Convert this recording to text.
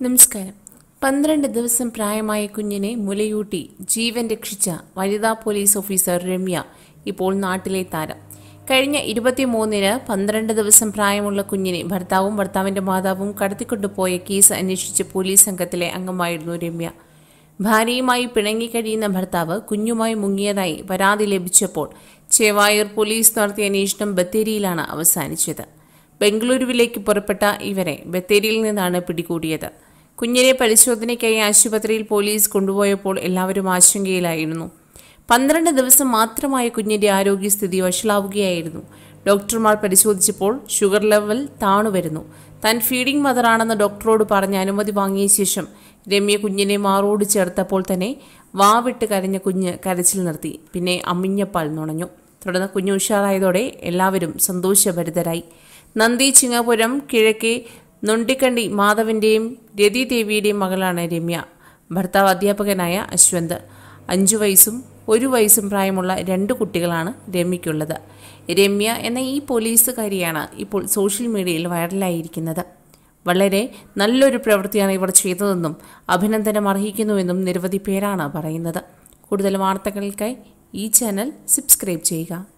നമസ്കാരം പന്ത്രണ്ട് ദിവസം പ്രായമായ കുഞ്ഞിനെ മുലയൂട്ടി ജീവൻ രക്ഷിച്ച വനിതാ പോലീസ് ഓഫീസർ രമ്യ ഇപ്പോൾ നാട്ടിലെ താരം കഴിഞ്ഞ ഇരുപത്തിമൂന്നിന് പന്ത്രണ്ട് ദിവസം പ്രായമുള്ള കുഞ്ഞിനെ ഭർത്താവും ഭർത്താവിന്റെ മാതാവും കടത്തിക്കൊണ്ടുപോയ കേസ് അന്വേഷിച്ച പോലീസ് സംഘത്തിലെ അംഗമായിരുന്നു രമ്യ ഭാര്യയുമായി പിണങ്ങിക്കഴിയുന്ന ഭർത്താവ് കുഞ്ഞുമായി മുങ്ങിയതായി പരാതി ലഭിച്ചപ്പോൾ ചേവായൂർ പോലീസ് നടത്തിയ അന്വേഷണം ബത്തേരിയിലാണ് അവസാനിച്ചത് ബംഗളൂരുവിലേക്ക് പുറപ്പെട്ട ഇവരെ ബത്തേരിയിൽ നിന്നാണ് പിടികൂടിയത് കുഞ്ഞിനെ പരിശോധനയ്ക്കായി ആശുപത്രിയിൽ പോലീസ് കൊണ്ടുപോയപ്പോൾ എല്ലാവരും ആശങ്കയിലായിരുന്നു പന്ത്രണ്ട് ദിവസം മാത്രമായ കുഞ്ഞിന്റെ ആരോഗ്യസ്ഥിതി വഷളാവുകയായിരുന്നു ഡോക്ടർമാർ പരിശോധിച്ചപ്പോൾ ഷുഗർ ലെവൽ താണുവരുന്നു താൻ ഫീഡിംഗ് മദറാണെന്ന് ഡോക്ടറോട് പറഞ്ഞ് അനുമതി വാങ്ങിയ ശേഷം രമ്യ കുഞ്ഞിനെ മാറോട് ചേർത്തപ്പോൾ തന്നെ വാവിട്ട് കരഞ്ഞ കുഞ്ഞ് കരച്ചിൽ നിർത്തി പിന്നെ അമ്മിഞ്ഞപ്പാൽ നുണഞ്ഞു തുടർന്ന് കുഞ്ഞ് ഉഷാറായതോടെ എല്ലാവരും സന്തോഷഭരിതരായി നന്ദി ചിങ്ങപുരം കിഴക്കേ നൊണ്ടിക്കണ്ടി മാധവന്റെയും രതിദേവിയുടെയും മകളാണ് രമ്യ ഭർത്താവ് അധ്യാപകനായ അശ്വന്ത് അഞ്ചു വയസ്സും ഒരു വയസ്സും പ്രായമുള്ള രണ്ട് കുട്ടികളാണ് രമ്യയ്ക്കുള്ളത് രമ്യ എന്ന ഈ പോലീസുകാരിയാണ് ഇപ്പോൾ സോഷ്യൽ മീഡിയയിൽ വൈറലായിരിക്കുന്നത് വളരെ നല്ലൊരു പ്രവൃത്തിയാണ് ഇവർ ചെയ്തതെന്നും അഭിനന്ദനം അർഹിക്കുന്നുവെന്നും നിരവധി പേരാണ് പറയുന്നത് കൂടുതൽ വാർത്തകൾക്കായി ഈ ചാനൽ സബ്സ്ക്രൈബ് ചെയ്യുക